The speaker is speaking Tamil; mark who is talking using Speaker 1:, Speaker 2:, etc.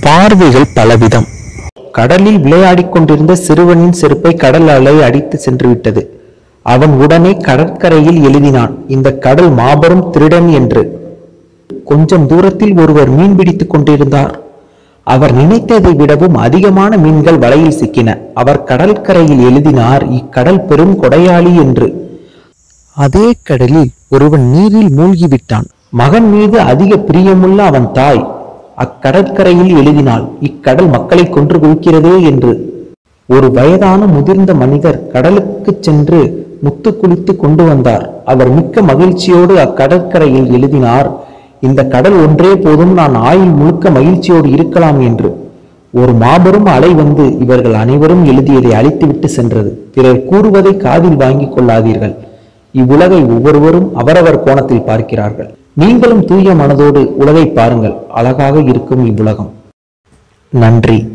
Speaker 1: பார்வைகள் பலவிதம் கடலில் விளையாடிக் கொண்டிருந்த சிறுவனின் செருப்பை கடல் அலை அடித்து சென்று விட்டது அவன் உடனே கடற்கரையில் எழுதினான் இந்த கடல் மாபெரும் திருடன் என்று கொஞ்சம் தூரத்தில் ஒருவர் மீன் பிடித்துக் கொண்டிருந்தார் அவர் நினைத்ததை விடவும் அதிகமான மீன்கள் வலையில் சிக்கின அவர் கடற்கரையில் எழுதினார் இக்கடல் பெரும் கொடையாளி என்று அதே கடலில் ஒருவன் நீரில் மூழ்கிவிட்டான் மகன் மீது அதிக பிரியமுள்ள அவன் தாய் அக்கடற்கரையில் எழுதினாள் இக்கடல் மக்களை கொன்று குவிக்கிறதே என்று ஒரு வயதான முதிர்ந்த மனிதர் கடலுக்கு சென்று முத்து குளித்து கொண்டு வந்தார் அவர் மிக்க மகிழ்ச்சியோடு அக்கடற்கரையில் எழுதினார் இந்த கடல் ஒன்றே போதும் நான் ஆயுள் முழுக்க மகிழ்ச்சியோடு இருக்கலாம் என்று ஒரு மாபெரும் அலை வந்து இவர்கள் அனைவரும் எழுதியதை அழித்துவிட்டு சென்றது பிறர் கூறுவதை காதில் வாங்கிக் கொள்ளாதீர்கள் இவ்வுலகை ஒவ்வொருவரும் அவரவர் கோணத்தில் பார்க்கிறார்கள் நீங்களும் தூய மனதோடு உலகை பாருங்கள் அழகாக இருக்கும் இவ்வுலகம் நன்றி